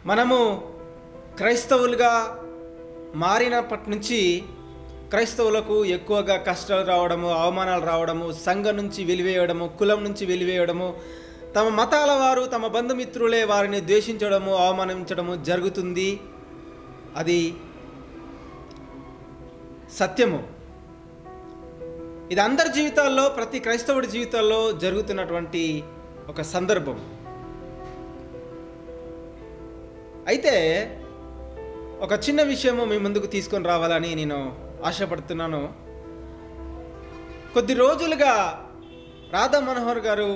మనము క్రైస్తవులుగా మారినప్పటి నుంచి క్రైస్తవులకు ఎక్కువగా కష్టాలు రావడము అవమానాలు రావడము సంఘం నుంచి వెలివేయడము కులం నుంచి వెలివేయడము తమ మతాల వారు తమ బంధుమిత్రులే వారిని ద్వేషించడము అవమానించడము జరుగుతుంది అది సత్యము ఇది అందరి జీవితాల్లో ప్రతి క్రైస్తవుడి జీవితాల్లో జరుగుతున్నటువంటి ఒక సందర్భం అయితే ఒక చిన్న విషయము మీ ముందుకు తీసుకొని రావాలని నేను ఆశపడుతున్నాను కొద్ది రోజులుగా రాధా మనోహర్ గారు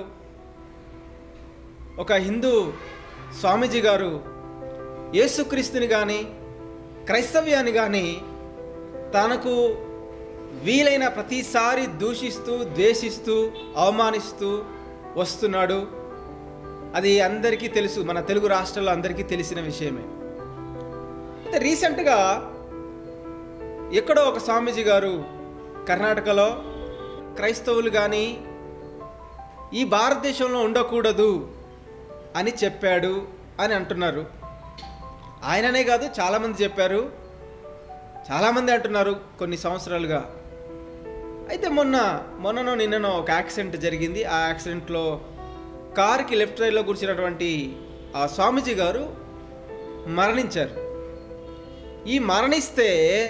ఒక హిందూ స్వామీజీ గారు యేసుక్రీస్తుని కానీ క్రైస్తవ్యాన్ని కానీ తనకు వీలైన ప్రతిసారి దూషిస్తూ ద్వేషిస్తూ అవమానిస్తూ వస్తున్నాడు అది అందరికీ తెలుసు మన తెలుగు రాష్ట్రాల్లో అందరికీ తెలిసిన విషయమే అయితే రీసెంట్గా ఎక్కడో ఒక స్వామీజీ గారు కర్ణాటకలో క్రైస్తవులు కానీ ఈ భారతదేశంలో ఉండకూడదు అని చెప్పాడు అని అంటున్నారు ఆయననే కాదు చాలామంది చెప్పారు చాలామంది అంటున్నారు కొన్ని సంవత్సరాలుగా అయితే మొన్న మొన్ననో నిన్ననో ఒక యాక్సిడెంట్ జరిగింది ఆ యాక్సిడెంట్లో కార్కి లెఫ్ట్ రైడ్లో కూర్చున్నటువంటి ఆ స్వామీజీ గారు మరణించారు ఈ మరణిస్తే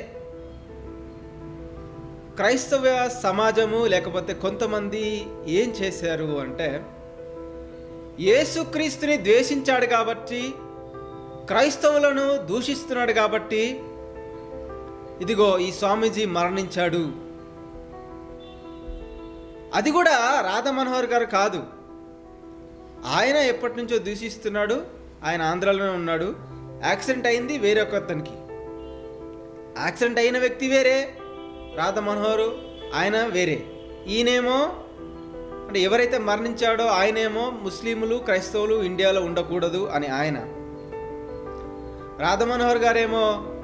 క్రైస్తవ సమాజము లేకపోతే కొంతమంది ఏం చేశారు అంటే యేసుక్రీస్తుని ద్వేషించాడు కాబట్టి క్రైస్తవులను దూషిస్తున్నాడు కాబట్టి ఇదిగో ఈ స్వామీజీ మరణించాడు అది కూడా రాధా మనోహర్ గారు కాదు ఆయన ఎప్పటి నుంచో దూషిస్తున్నాడు ఆయన ఆంధ్రాలోనే ఉన్నాడు యాక్సిడెంట్ అయింది వేరే ఒక అతనికి యాక్సిడెంట్ అయిన వ్యక్తి వేరే రాధా మనోహర్ ఆయన వేరే ఈయనేమో అంటే ఎవరైతే మరణించాడో ఆయనేమో ముస్లింలు క్రైస్తవులు ఇండియాలో ఉండకూడదు అని ఆయన రాధా మనోహర్ గారేమో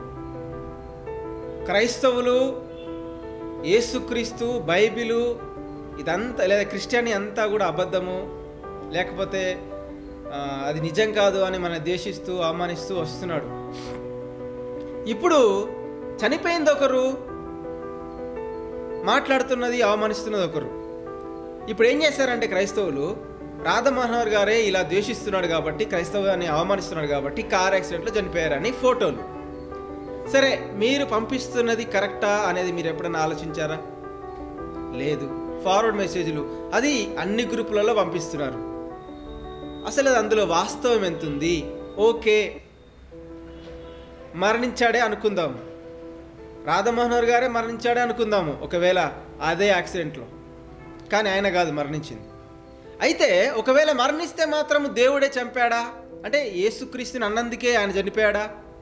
క్రైస్తవులు యేసుక్రీస్తు బైబిలు ఇదంతా లేదా క్రిస్టియాని అంతా కూడా అబద్ధము లేకపోతే ఆ, అది నిజం కాదు అని మన ద్వేషిస్తూ అవమానిస్తూ వస్తున్నాడు ఇప్పుడు చనిపోయింది ఒకరు మాట్లాడుతున్నది అవమానిస్తున్నది ఒకరు ఇప్పుడు ఏం చేశారంటే క్రైస్తవులు రాధమోహన్ గారే ఇలా ద్వేషిస్తున్నాడు కాబట్టి క్రైస్తవాన్ని అవమానిస్తున్నాడు కాబట్టి కార్ యాక్సిడెంట్లో చనిపోయారని ఫోటోలు సరే మీరు పంపిస్తున్నది కరెక్టా అనేది మీరు ఎప్పుడైనా ఆలోచించారా లేదు ఫార్వర్డ్ మెసేజ్లు అది అన్ని గ్రూపులలో పంపిస్తున్నారు అసలు అది అందులో వాస్తవం ఎంతుంది ఓకే మరణించాడే అనుకుందాం రాధమోహన్ గారే మరణించాడే అనుకుందాము ఒకవేళ అదే యాక్సిడెంట్లో కానీ ఆయన కాదు మరణించింది అయితే ఒకవేళ మరణిస్తే మాత్రం దేవుడే చంపాడా అంటే యేసుక్రీస్తుని అన్నందుకే ఆయన చనిపోయాడా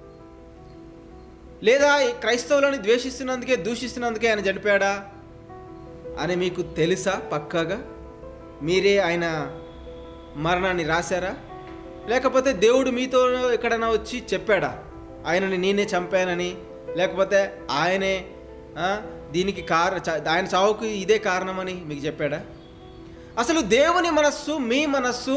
లేదా ఈ క్రైస్తవులను ద్వేషిస్తున్నందుకే దూషిస్తున్నందుకే ఆయన చనిపోయాడా అని మీకు తెలుసా పక్కాగా మీరే ఆయన మరణాన్ని రాశారా లేకపోతే దేవుడు మీతో ఎక్కడైనా వచ్చి చెప్పాడా ఆయనని నేనే చంపానని లేకపోతే ఆయనే ఆ, దీనికి కార చ- ఆయన చావుకు ఇదే కారణమని మీకు చెప్పాడా అసలు దేవుని మనస్సు మీ మనస్సు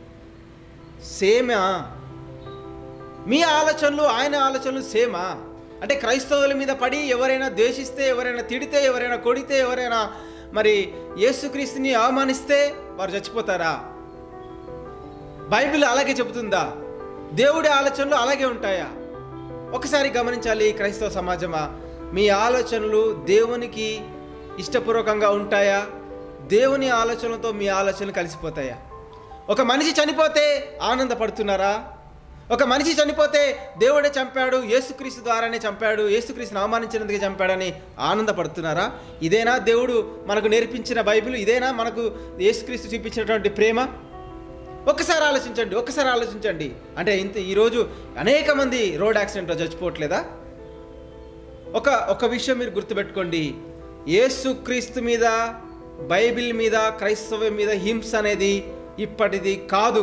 సేమా మీ ఆలోచనలు ఆయన ఆలోచనలు సేమా అంటే క్రైస్తవుల మీద పడి ఎవరైనా ద్వేషిస్తే ఎవరైనా తిడితే ఎవరైనా కొడితే ఎవరైనా మరి యేసుక్రీస్తుని అవమానిస్తే వారు చచ్చిపోతారా బైబిల్ అలాగే చెబుతుందా దేవుడి ఆలోచనలు అలాగే ఉంటాయా ఒకసారి గమనించాలి క్రైస్తవ సమాజమా మీ ఆలోచనలు దేవునికి ఇష్టపూర్వకంగా ఉంటాయా దేవుని ఆలోచనలతో మీ ఆలోచనలు కలిసిపోతాయా ఒక మనిషి చనిపోతే ఆనందపడుతున్నారా ఒక మనిషి చనిపోతే దేవుడే చంపాడు యేసుక్రీస్తు ద్వారానే చంపాడు యేసుక్రీస్తుని అవమానించినందుకే చంపాడని ఆనందపడుతున్నారా ఇదేనా దేవుడు మనకు నేర్పించిన బైబిల్ ఇదేనా మనకు యేసుక్రీస్తు చూపించినటువంటి ప్రేమ ఒక్కసారి ఆలోచించండి ఒక్కసారి ఆలోచించండి అంటే ఇంత ఈరోజు అనేక మంది రోడ్ యాక్సిడెంట్లో చచ్చిపోవట్లేదా ఒక ఒక విషయం మీరు గుర్తుపెట్టుకోండి యేసుక్రీస్తు మీద బైబిల్ మీద క్రైస్తవం మీద హింస అనేది ఇప్పటిది కాదు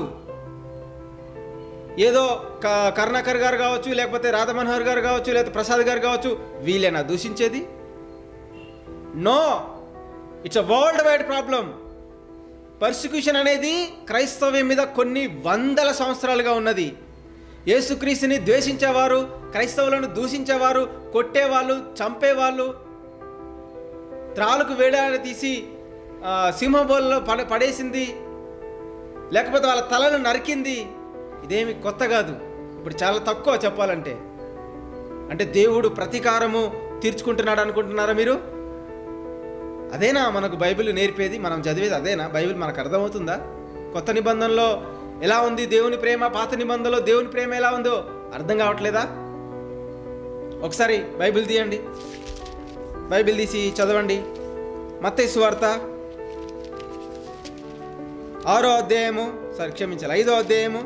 ఏదో క- కరుణాకర్ గారు కావచ్చు లేకపోతే రాధమనోహర్ గారు కావచ్చు లేకపోతే ప్రసాద్ గారు కావచ్చు వీళ్ళేనా దూషించేది no it's a worldwide problem persecution అనేది క్రైస్తవ్యం మీద కొన్ని వందల సంవత్సరాలుగా ఉన్నది యేసుక్రీస్తుని ద్వేషించేవారు క్రైస్తవులను దూషించేవారు కొట్టేవాళ్ళు చంపేవాళ్ళు త్రాళ్ళకు వేడాడ తీసి ఆ, సింహబోల్లో పడ పడేసింది లేకపోతే వాళ్ళ తలను నరికింది ఇదేమి కొత్త కాదు ఇప్పుడు చాలా తక్కువ చెప్పాలంటే అంటే దేవుడు ప్రతీకారము తీర్చుకుంటున్నాడు అనుకుంటున్నారా మీరు అదేనా మనకు బైబిల్ నేర్పేది మనం చదివేది అదేనా బైబిల్ మనకు అర్థమవుతుందా కొత్త నిబంధనలో ఎలా ఉంది దేవుని ప్రేమ పాత నిబంధనలో దేవుని ప్రేమ ఎలా ఉందో అర్థం కావట్లేదా ఒకసారి బైబిల్ తీయండి బైబిల్ తీసి చదవండి మత్తయి సువార్త ఆరో అధ్యాయము సారీ క్షమించాలి ఐదో అధ్యాయము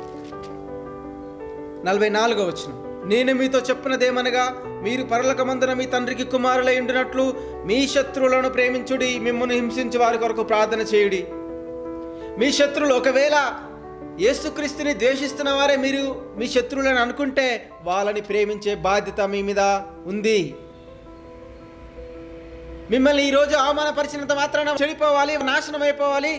నలభై నాలుగో వచ్చిన నేను మీతో చెప్పినదేమనగా మీరు పరలోకమందున మీ తండ్రికి కుమారులై ఉండినట్లు మీ శత్రువులను ప్రేమించుడి మిమ్మల్ని హింసించి వారి కొరకు ప్రార్థన చేయుడి మీ శత్రువులు ఒకవేళ యేసుక్రీస్తుని ద్వేషిస్తున్న వారే మీరు మీ శత్రువులను అనుకుంటే వాళ్ళని ప్రేమించే బాధ్యత మీ మీద ఉంది మిమ్మల్ని ఈరోజు అవమానపరిచినంత మాత్రాన చెడిపోవాలి నాశనం అయిపోవాలి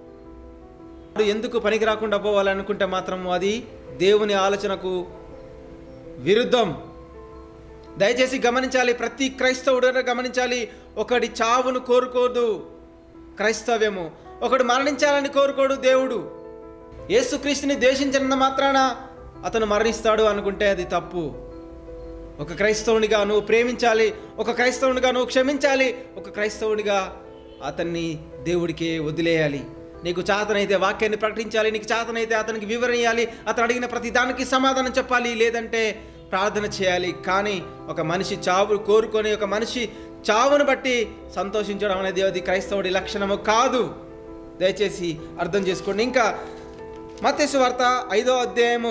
ఎందుకు పనికి రాకుండా పోవాలి అనుకుంటే మాత్రం అది దేవుని ఆలోచనకు విరుద్ధం దయచేసి గమనించాలి ప్రతి క్రైస్తవుడు గమనించాలి ఒకడి చావును కోరుకోదు క్రైస్తవ్యము ఒకడు మరణించాలని కోరుకోడు దేవుడు యేసుక్రీస్తుని ద్వేషించినంత మాత్రాన అతను మరణిస్తాడు అనుకుంటే అది తప్పు ఒక క్రైస్తవునిగా నువ్వు ప్రేమించాలి ఒక క్రైస్తవునిగా నువ్వు క్షమించాలి ఒక క్రైస్తవునిగా అతన్ని దేవుడికి వదిలేయాలి నీకు చాతనైతే వాక్యాన్ని ప్రకటించాలి నీకు చాతనైతే అతనికి వివరణ ఇవ్వాలి అతను అడిగిన ప్రతి దానికి సమాధానం చెప్పాలి లేదంటే ప్రార్థన చేయాలి కానీ ఒక మనిషి చావు కోరుకొని ఒక మనిషి చావును బట్టి సంతోషించడం అనేది అది క్రైస్తవుడి లక్షణము కాదు దయచేసి అర్థం చేసుకోండి ఇంకా మత్స్సు వార్త ఐదో అధ్యాయము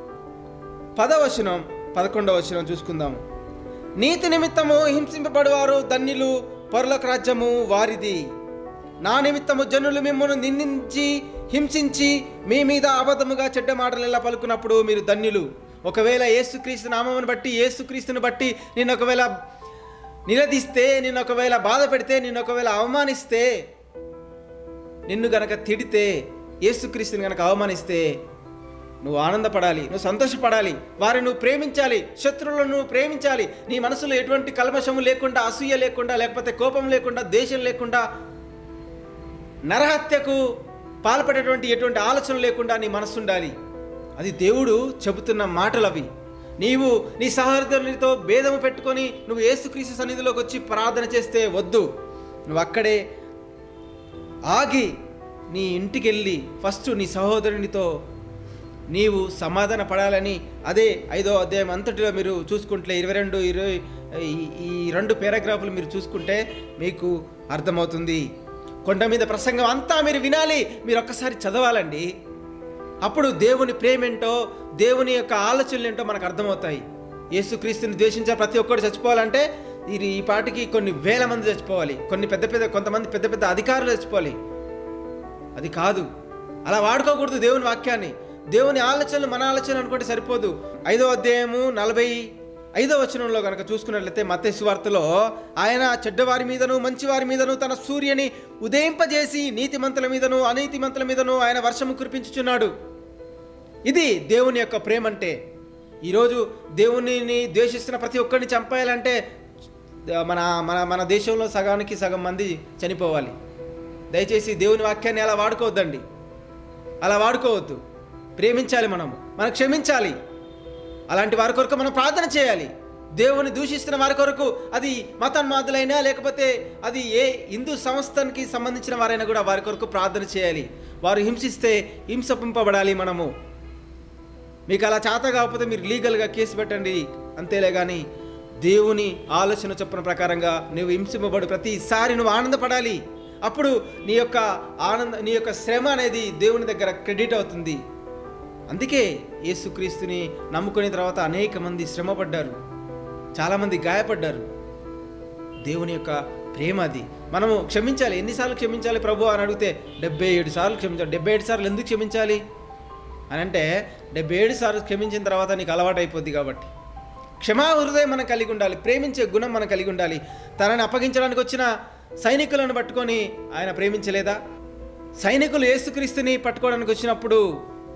పదవచనం పదకొండవ వచనం చూసుకుందాము నీతి నిమిత్తము హింసింపబడువారు ధన్యులు పరులకు రాజ్యము వారిది నా నిమిత్తము జనులు మిమ్మల్ని నిందించి హింసించి మీ మీద అబద్ధముగా చెడ్డ మాటలు ఎలా పలుకున్నప్పుడు మీరు ధన్యులు ఒకవేళ యేసుక్రీస్తు నామమును బట్టి యేసుక్రీస్తుని బట్టి నేను ఒకవేళ నిలదీస్తే నిన్ను ఒకవేళ బాధ పెడితే నిన్ను ఒకవేళ అవమానిస్తే నిన్ను గనక తిడితే యేసుక్రీస్తుని గనక అవమానిస్తే నువ్వు ఆనందపడాలి నువ్వు సంతోషపడాలి వారిని నువ్వు ప్రేమించాలి శత్రువులను నువ్వు ప్రేమించాలి నీ మనసులో ఎటువంటి కల్మషము లేకుండా అసూయ లేకుండా లేకపోతే కోపం లేకుండా దేశం లేకుండా నరహత్యకు పాల్పడేటువంటి ఎటువంటి ఆలోచన లేకుండా నీ మనసు ఉండాలి అది దేవుడు చెబుతున్న మాటలు అవి నీవు నీ సహోదరునితో భేదము పెట్టుకొని నువ్వు ఏసుక్రీస్తు సన్నిధిలోకి వచ్చి ప్రార్థన చేస్తే వద్దు నువ్వు అక్కడే ఆగి నీ ఇంటికి వెళ్ళి ఫస్ట్ నీ సహోదరునితో నీవు సమాధాన పడాలని అదే ఐదో అధ్యాయం అంతటిలో మీరు చూసుకుంటే ఇరవై రెండు ఇరవై ఈ- ఈ రెండు పారాగ్రాఫ్లు మీరు చూసుకుంటే మీకు అర్థమవుతుంది కొండ మీద ప్రసంగం అంతా మీరు వినాలి మీరు ఒక్కసారి చదవాలండి అప్పుడు దేవుని ప్రేమేంటో దేవుని యొక్క ఆలోచనలు ఏంటో మనకు అర్థమవుతాయి యేసుక్రీస్తుని ద్వేషించే ప్రతి ఒక్కరు చచ్చిపోవాలంటే ఇది ఈ పాటికి కొన్ని వేల మంది చచ్చిపోవాలి కొన్ని పెద్ద పెద్ద కొంతమంది పెద్ద పెద్ద అధికారులు చచ్చిపోవాలి అది కాదు అలా వాడుకోకూడదు దేవుని వాక్యాన్ని దేవుని ఆలోచనలు మన ఆలోచన అనుకుంటే సరిపోదు ఐదో అధ్యాయము నలభై ఐదో వచనంలో కనుక చూసుకున్నట్లయితే మత్తయి వార్తలో ఆయన చెడ్డవారి మీదను మంచివారి మీదను తన సూర్యని ఉదయింపజేసి నీతిమంతుల మీదను అనీతిమంతుల మీదను ఆయన వర్షము కురిపించుచున్నాడు ఇది దేవుని యొక్క ప్రేమ అంటే ఈరోజు దేవునిని ద్వేషిస్తున్న ప్రతి ఒక్కరిని చంపేయాలంటే మన మన మన దేశంలో సగానికి సగం మంది చనిపోవాలి దయచేసి దేవుని వాక్యాన్ని అలా వాడుకోవద్దండి అలా వాడుకోవద్దు ప్రేమించాలి మనం మనం క్షమించాలి అలాంటి వారి కొరకు మనం ప్రార్థన చేయాలి దేవుని దూషిస్తున్న వారి కొరకు అది మతన్మాదులైనా లేకపోతే అది ఏ హిందూ సంస్థకి సంబంధించిన వారైనా కూడా వారి కొరకు ప్రార్థన చేయాలి వారు హింసిస్తే హింసింపబడాలి మనము మీకు అలా చేత కాకపోతే మీరు లీగల్గా కేసు పెట్టండి అంతేలే కానీ దేవుని ఆలోచన చొప్పున ప్రకారంగా నువ్వు హింసింపబడు ప్రతిసారి నువ్వు ఆనందపడాలి అప్పుడు నీ యొక్క ఆనంద నీ యొక్క శ్రమ అనేది దేవుని దగ్గర క్రెడిట్ అవుతుంది అందుకే యేసుక్రీస్తుని నమ్ముకునే తర్వాత అనేక మంది శ్రమపడ్డారు చాలామంది గాయపడ్డారు దేవుని యొక్క ప్రేమ అది మనము క్షమించాలి ఎన్నిసార్లు క్షమించాలి ప్రభు అని అడిగితే డెబ్బై ఏడు సార్లు క్షమించాలి డెబ్బై ఏడు సార్లు ఎందుకు క్షమించాలి అని అంటే డెబ్బై ఏడు సార్లు క్షమించిన తర్వాత నీకు అలవాటు అయిపోద్ది కాబట్టి క్షమా హృదయం మనం కలిగి ఉండాలి ప్రేమించే గుణం మనం కలిగి ఉండాలి తనని అప్పగించడానికి వచ్చిన సైనికులను పట్టుకొని ఆయన ప్రేమించలేదా సైనికులు యేసుక్రీస్తుని పట్టుకోవడానికి వచ్చినప్పుడు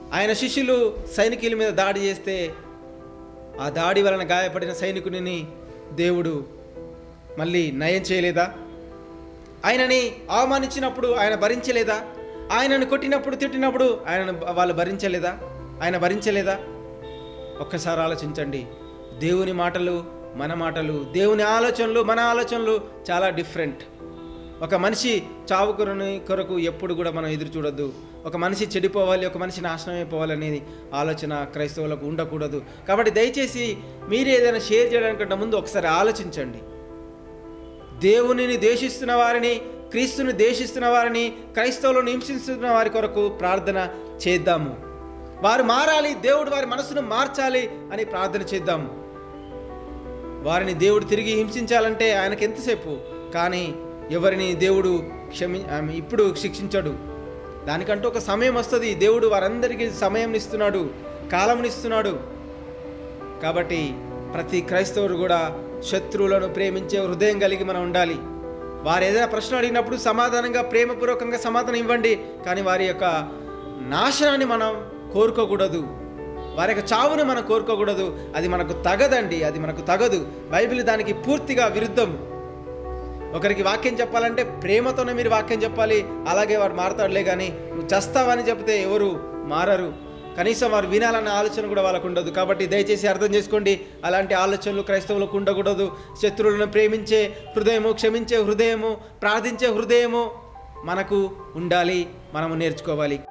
ఆయన శిష్యులు సైనికుల మీద దాడి చేస్తే ఆ దాడి వలన గాయపడిన సైనికుడిని దేవుడు మళ్ళీ నయం చేయలేదా ఆయనని అవమానించినప్పుడు ఆయన భరించలేదా ఆయనను కొట్టినప్పుడు తిట్టినప్పుడు ఆయనను వాళ్ళు భరించలేదా ఆయన భరించలేదా ఒక్కసారి ఆలోచించండి దేవుని మాటలు మన మాటలు దేవుని ఆలోచనలు మన ఆలోచనలు చాలా డిఫరెంట్ ఒక మనిషి చావు కొరని కొరకు ఎప్పుడు కూడా మనం ఎదురు చూడొద్దు ఒక మనిషి చెడిపోవాలి ఒక మనిషి నాశనం అయిపోవాలి అనేది ఆలోచన క్రైస్తవులకు ఉండకూడదు కాబట్టి దయచేసి మీరు ఏదైనా షేర్ చేయడానికంటే ముందు ఒకసారి ఆలోచించండి దేవునిని దేశిస్తున్న వారిని క్రీస్తుని దేశిస్తున్న వారిని క్రైస్తవులను హింసిస్తున్న వారి కొరకు ప్రార్థన చేద్దాము వారు మారాలి దేవుడు వారి మనసును మార్చాలి అని ప్రార్థన చేద్దాము వారిని దేవుడు తిరిగి హింసించాలంటే ఆయనకి ఎంతసేపు కానీ ఎవరిని దేవుడు క్షమి ఆమె ఇప్పుడు శిక్షించడు దానికంటూ ఒక సమయం వస్తుంది దేవుడు వారందరికీ సమయం ఇస్తున్నాడు కాలం ఇస్తున్నాడు కాబట్టి ప్రతి క్రైస్తవుడు కూడా శత్రువులను ప్రేమించే హృదయం కలిగి మనం ఉండాలి వారు ఏదైనా ప్రశ్న అడిగినప్పుడు సమాధానంగా ప్రేమపూర్వకంగా సమాధానం ఇవ్వండి కానీ వారి యొక్క నాశనాన్ని మనం కోరుకోకూడదు వారి యొక్క చావుని మనం కోరుకోకూడదు అది మనకు తగదండి అది మనకు తగదు బైబిల్ దానికి పూర్తిగా విరుద్ధం ఒకరికి వాక్యం చెప్పాలంటే ప్రేమతోనే మీరు వాక్యం చెప్పాలి అలాగే వాడు మారతాడులే కానీ నువ్వు చస్తావని చెప్తే ఎవరు మారరు కనీసం వారు వినాలన్న ఆలోచన కూడా వాళ్ళకు ఉండదు కాబట్టి దయచేసి అర్థం చేసుకోండి అలాంటి ఆలోచనలు క్రైస్తవులకు ఉండకూడదు శత్రువులను ప్రేమించే హృదయము క్షమించే హృదయము ప్రార్థించే హృదయము మనకు ఉండాలి మనము నేర్చుకోవాలి